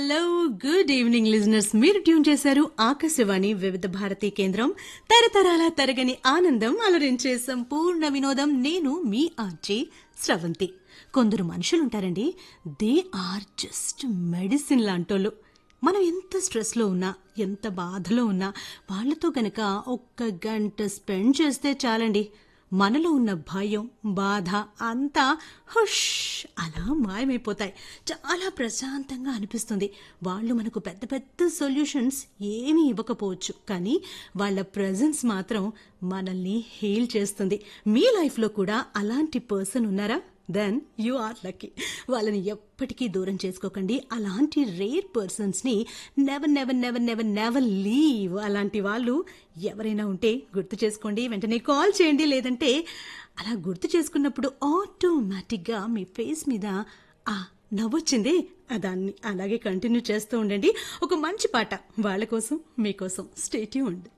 hello good evening listeners మీరు tune చేశారు ఆకాశవాణి వివిధ భారతి కేంద్రం తరతరాల తరగని ఆనందం అలరించే సంపూర్ణ వినోదం నేను మీ ఆర్జే స్రవంతి కొందరు మనుషులుంటారండి దే ఆర్ జస్ట్ మెడిసిన్ లాంటోళ్ళు మనం ఎంత స్ట్రెస్లో ఉన్నా ఎంత బాధలో ఉన్నా వాళ్ళతో గనక ఒక్క గంట స్పెండ్ చేస్తే చాలండి మనలో ఉన్న భయం బాధ అంతా హుష్ అలా మాయమైపోతాయి చాలా ప్రశాంతంగా అనిపిస్తుంది వాళ్ళు మనకు పెద్ద పెద్ద సొల్యూషన్స్ ఏమీ ఇవ్వకపోవచ్చు కానీ వాళ్ళ ప్రజెన్స్ మాత్రం మనల్ని హీల్ చేస్తుంది మీ లైఫ్లో కూడా అలాంటి పర్సన్ ఉన్నారా దెన్ యు ఆర్ లక్కీ వాళ్ళని ఎప్పటికీ దూరం చేసుకోకండి అలాంటి రేర్ పర్సన్స్ని never never never never never leave అలాంటి వాళ్ళు ఎవరైనా ఉంటే గుర్తు చేసుకోండి వెంటనే కాల్ చేయండి లేదంటే అలా గుర్తు చేసుకున్నప్పుడు ఆటోమేటిక్గా మీ ఫేస్ మీద ఆ నవ్వొచ్చిందే దాన్ని అలాగే కంటిన్యూ చేస్తూ ఉండండి ఒక మంచి పాట వాళ్ళ కోసం మీకోసం స్టేట్యూండ్